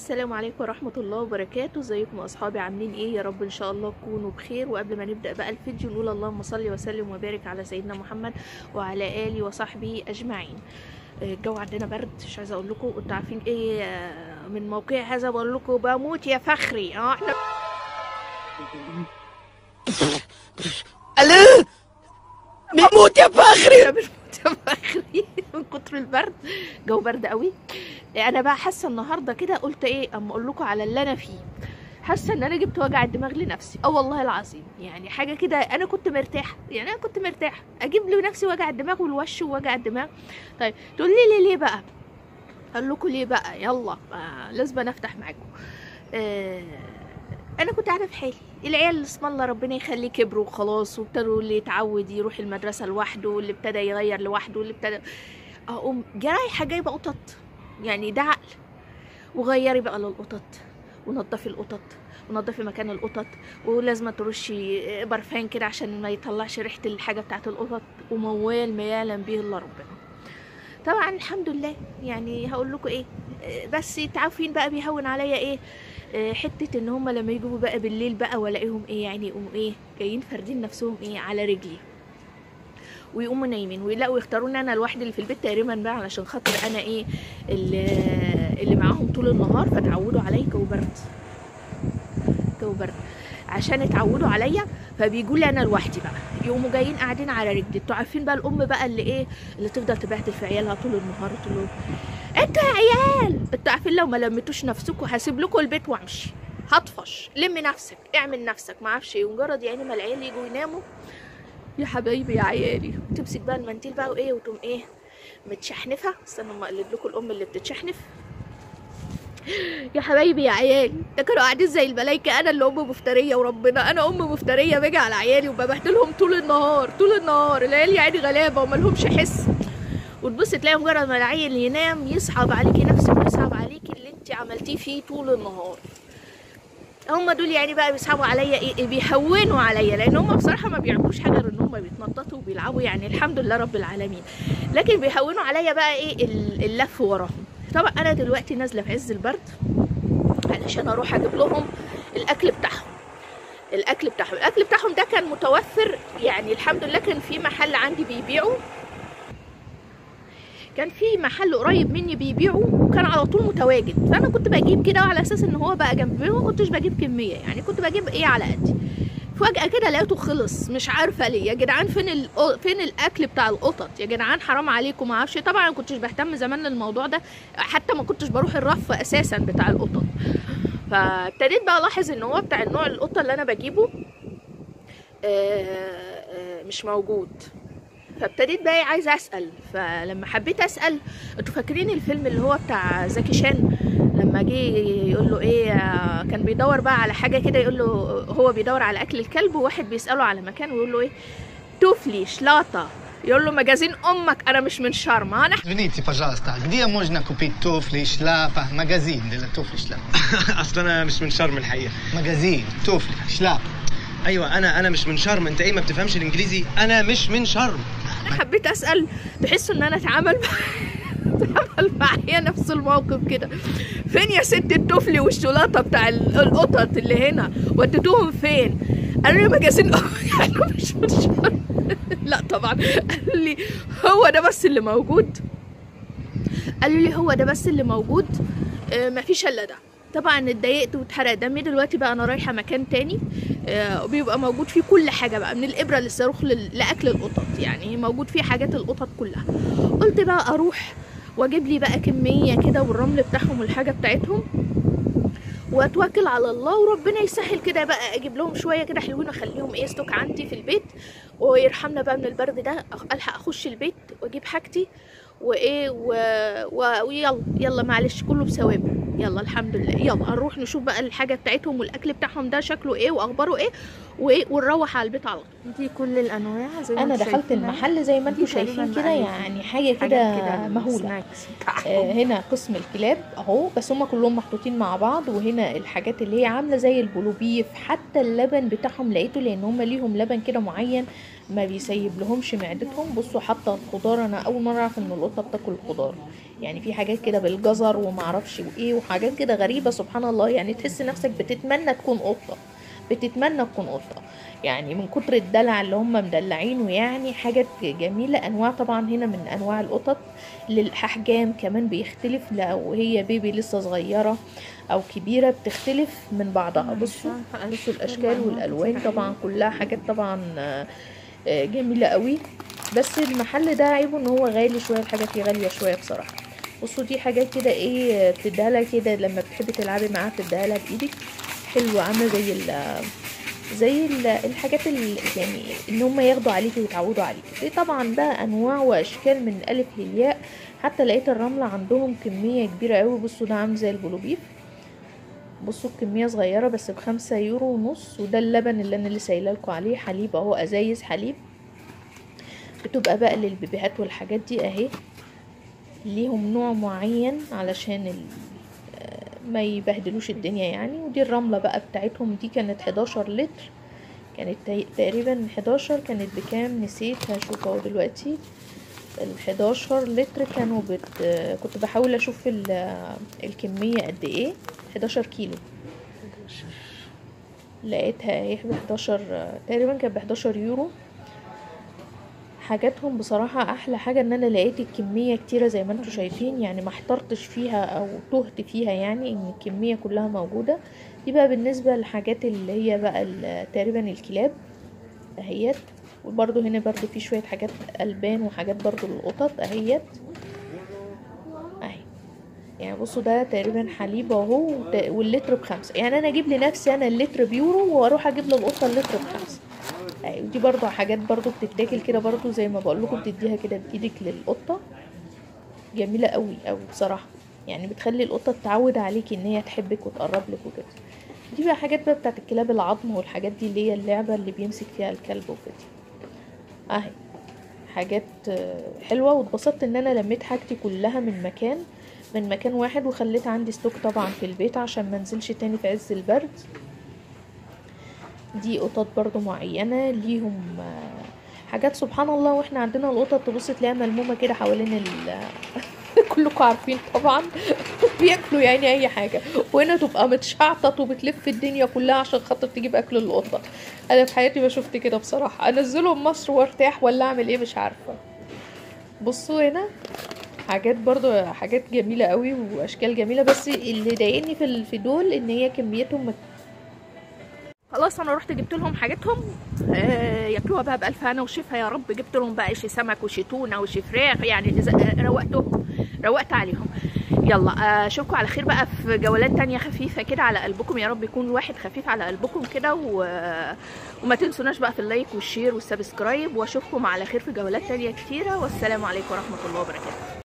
السلام عليكم ورحمة الله وبركاته ازيكم يا اصحابي عاملين ايه يا رب ان شاء الله تكونوا بخير وقبل ما نبدأ بقى الفيديو نقول اللهم صل وسلم وبارك على سيدنا محمد وعلى آله وصحبه اجمعين آه، الجو عندنا برد مش عايزه اقول لكم انتوا عارفين ايه آه، من موقع هذا بقول لكم بموت يا فخري اه احنا الو بموت يا فخري احنا بنموت يا فخري من كتر البرد جو برد قوي انا بقى حاسه النهارده كده قلت ايه اما اقول لكم على اللي انا فيه حاسه ان انا جبت وجع الدماغ لنفسي اه والله العظيم يعني حاجه كده انا كنت مرتاحه يعني انا كنت مرتاحه اجيب لنفسي وجع الدماغ والوش ووجع الدماغ طيب تقول لي ليه ليه بقى اقول لكم ليه بقى يلا آه لازم أنا افتح معاكم آه انا كنت قاعده في حالي العيال اسم الله ربنا يخليه كبروا وخلاص وابتدوا اللي يتعود يروح المدرسه لوحده واللي ابتدى يغير لوحده واللي ابتدى اقوم جرايحه جايبه قطط يعني ده عقل وغيري بقى للقطط ونضفي القطط ونضفي مكان القطط ولازم ترشي برفان كده عشان ما يطلعش ريحه الحاجه بتاعت القطط وموال ما يعلم به الا ربنا طبعا الحمد لله يعني هقول لكم ايه آه، بس تعرفين بقى بيهون عليا ايه آه، حته ان هم لما يجوا بقى بالليل بقى والاقيهم ايه يعني يقوموا ايه جايين فاردين نفسهم ايه على رجلي ويقوموا نايمين ويلاقوا يختاروني انا الواحده اللي في البيت تقريبا بقى علشان خاطر انا ايه اللي, اللي معاهم طول النهار فتعودوا عليا جو برد جو برد عشان اتعودوا عليا فبيجوا لي انا لوحدي بقى يقوموا جايين قاعدين على رجلي انتوا عارفين بقى الام بقى اللي ايه اللي تفضل تبهدل في عيالها طول النهار طول اليوم انتوا يا عيال انتوا عارفين لو ما لميتوش نفسكم هسيب لكم البيت وامشي هطفش لم نفسك اعمل نفسك ما اعرفش ايه ومجرد يعني ما العيال يجوا يناموا يا حبايبي يا عيالي تمسك بقى المنديل بقى وايه وتقوم ايه متشحنفه استنى اما اقلد لكم الام اللي بتتشحنف يا حبايبي يا عيالي ده كانوا قاعدين زي الملايكه انا اللي ام مفتريه وربنا انا ام مفتريه باجي على عيالي وببهدلهم طول النهار طول النهار العيال يعني غلابه وملهمش حس وتبص تلاقي مجرد ما العيل ينام يصعب عليكي نفسك ويصعب عليكي اللي انت عملتيه فيه طول النهار هم دول يعني بقى بيصعبوا عليا ايه بيهونوا عليا لان هم بصراحه ما بيعملوش حاجه غير ان هم بيتنططوا وبيلعبوا يعني الحمد لله رب العالمين لكن بيهونوا عليا بقى ايه ال- اللف وراهم طبعا انا دلوقتي نازله في عز البرد علشان اروح اجيب لهم الاكل بتاعهم الاكل بتاعهم الاكل بتاعهم ده كان متوفر يعني الحمد لله كان في محل عندي بيبيعه كان في محل قريب مني بيبيعه وكان على طول متواجد فانا كنت بجيب كده على اساس ان هو بقى جنبي ما كنتش بجيب كميه يعني كنت بجيب ايه على قدي فجأة كده لقيته خلص مش عارفة ليه يا جدعان فين ال... فين الأكل بتاع القطط يا جدعان حرام عليكم ما اعرفش طبعا ما كنتش بهتم زمان للموضوع ده حتى ما كنتش بروح الرف أساسا بتاع القطط فابتديت بقى ألاحظ إن هو بتاع النوع القطة اللي أنا بجيبه آه، آه، مش موجود فابتديت بقى عايزه اسال فلما حبيت اسال انتوا فاكرين الفيلم اللي هو بتاع زكي شان لما جه يقول له ايه آه، كان بيدور بقى على حاجه كده يقول له هو بيدور على اكل الكلب وواحد بيساله على مكان ويقول له ايه توفلي شلاطه يقول له مجازين امك انا مش من شرم انا Извините, пожалуйста, где можно купить туфли, шляпа, магазин для туфли, шляпа? اصل انا مش من شرم الحقيقه Магазин, туфли, шляпа. ايوه انا انا مش من شرم انت ايه ما بتفهمش الانجليزي انا مش من شرم انا حبيت اسال بحس ان انا اتعامل اتعامل معايا نفس الموقف كده فين يا ست التفل والشولاطه بتاع ال- القطط اللي هنا وديتوهم فين قالوا لي مجازين انا مش من شرم لا طبعا قالوا لي هو ده بس اللي موجود قالوا لي هو ده بس اللي موجود آه، مفيش الا ده طبعا اتضايقت واتحرق دمي دلوقتي بقى انا رايحه مكان تاني آه، وبيبقى موجود فيه كل حاجه بقى من الابره للصاروخ لل- لاكل القطط يعني موجود فيه حاجات القطط كلها قلت بقى اروح واجيب لي بقى كميه كده والرمل بتاعهم والحاجه بتاعتهم واتوكل على الله وربنا يسهل كده بقى اجيب لهم شويه كده حلوين واخليهم ايه ستوك عندي في البيت ويرحمنا بقى من البرد ده أخ- الحق اخش البيت واجيب حاجتي وايه و... و... ويلا يلا معلش كله بثوابه يلا الحمد لله يلا هنروح نشوف بقى الحاجه بتاعتهم والاكل بتاعهم ده شكله ايه واخباره ايه وايه ونروح على البيت على طول دي كل الانواع زي ما انا انتوا دخلت شايفينها. المحل زي ما انتم دي تقريباً شايفين كده بقى يعني حاجه حاجات كده مهوله السناكس آه، بتاعهم. هنا قسم الكلاب اهو بس هما كلهم محطوطين مع بعض وهنا الحاجات اللي هي عامله زي البلوبيف حتى اللبن بتاعهم لقيته لان هما ليهم لبن كده معين ما بيسيب لهمش معدتهم بصوا حتى الخضار انا اول مره اعرف ان القطه بتاكل الخضار يعني في حاجات كده بالجزر ومعرفش وايه وحاجات كده غريبه سبحان الله يعني تحس نفسك بتتمنى تكون قطه بتتمنى تكون قطه يعني من كتر الدلع اللي هم مدلعينه يعني حاجة جميلة أنواع طبعا هنا من أنواع القطط للأحجام كمان بيختلف لو هي بيبي لسه صغيرة أو كبيرة بتختلف من بعضها بصوا بصوا الأشكال والألوان طبعا كلها حاجات طبعا آه، آه، جميلة قوي بس المحل ده عيبه ان هو غالي شوية الحاجة فيه غالية شوية بصراحة بصوا دي حاجات كده ايه بتديها لها كده لما بتحبي تلعبي معاها بتديها لها بايدك حلوة عاملة زي ال زي ال- الحاجات ال يعني ان هم ياخدوا عليكي ويتعودوا عليكي دي طبعا بقى انواع واشكال من الالف للياء حتى لقيت الرملة عندهم كمية كبيرة قوي بصوا ده عامل زي البلوبيف بصوا الكمية صغيرة بس بخمسة يورو ونص وده اللبن اللي انا لسه قايله لكم عليه حليب اهو ازايز حليب بتبقى بقى للبيبيهات والحاجات دي اهي ليهم نوع معين علشان ال... ما يبهدلوش الدنيا يعني ودي الرملة بقى بتاعتهم دي كانت 11 لتر كانت تي- تقريبا 11 كانت بكام نسيت هشوف اهو دلوقتي ال 11 لتر كانوا بت... كنت بحاول اشوف ال... الكمية قد ايه 11 كيلو لقيتها اهي ب 11 تقريبا كانت ب 11 يورو حاجاتهم بصراحة أحلى حاجة إن أنا لقيت الكمية كتيرة زي ما انتوا شايفين يعني ما احترتش فيها أو تهت فيها يعني إن الكمية كلها موجودة دي بقى بالنسبة للحاجات اللي هي بقى ال- تقريبا الكلاب أهيت وبرضو هنا برضو في شوية حاجات ألبان وحاجات برضو للقطط أهيت أهي يعني بصوا ده تقريبا حليب اهو وت- واللتر بخمسة يعني انا اجيب لنفسي انا اللتر بيورو واروح اجيب للقطه اللتر بخمسة ايوه دي برضو حاجات برضو بتتاكل كده برضو زي ما بقول لكم بتديها كده بايدك للقطه جميله قوي قوي بصراحه يعني بتخلي القطه تتعود عليكي ان هي تحبك وتقرب لك وكده دي بقى حاجات بقى بتاعت الكلاب العظم والحاجات دي اللي هي اللعبه اللي بيمسك فيها الكلب وكده اهي حاجات آه، حلوه واتبسطت ان انا لميت حاجتي كلها من مكان من مكان واحد وخليت عندي ستوك طبعا في البيت عشان ما انزلش تاني في عز البرد دي قطط برضو معينة ليهم آه، حاجات سبحان الله واحنا عندنا القطط تبص تلاقيها ملمومة كده حوالين ال كلكم عارفين طبعا بياكلوا يعني اي حاجة وهنا تبقى متشعطط وبتلف الدنيا كلها عشان خاطر تجيب اكل للقطة انا في حياتي ما شفت كده بصراحة انزلهم مصر وارتاح ولا اعمل ايه مش عارفة بصوا هنا حاجات برضو حاجات جميلة قوي واشكال جميلة بس اللي ضايقني في ال- في دول ان هي كميتهم مك- خلاص انا رحت جبت لهم حاجتهم آه ياكلوها بقى بالف هنا وشفا يا رب جبت لهم بقى شي سمك وشي تونه وشي فراخ يعني إذا- آه، روقتهم روقت عليهم يلا آه، اشوفكم على خير بقى في جولات تانية خفيفة كده على قلبكم يا رب يكون الواحد خفيف على قلبكم كده و... وما تنسوناش بقى في اللايك والشير والسبسكرايب واشوفكم على خير في جولات تانية كتيرة والسلام عليكم ورحمة الله وبركاته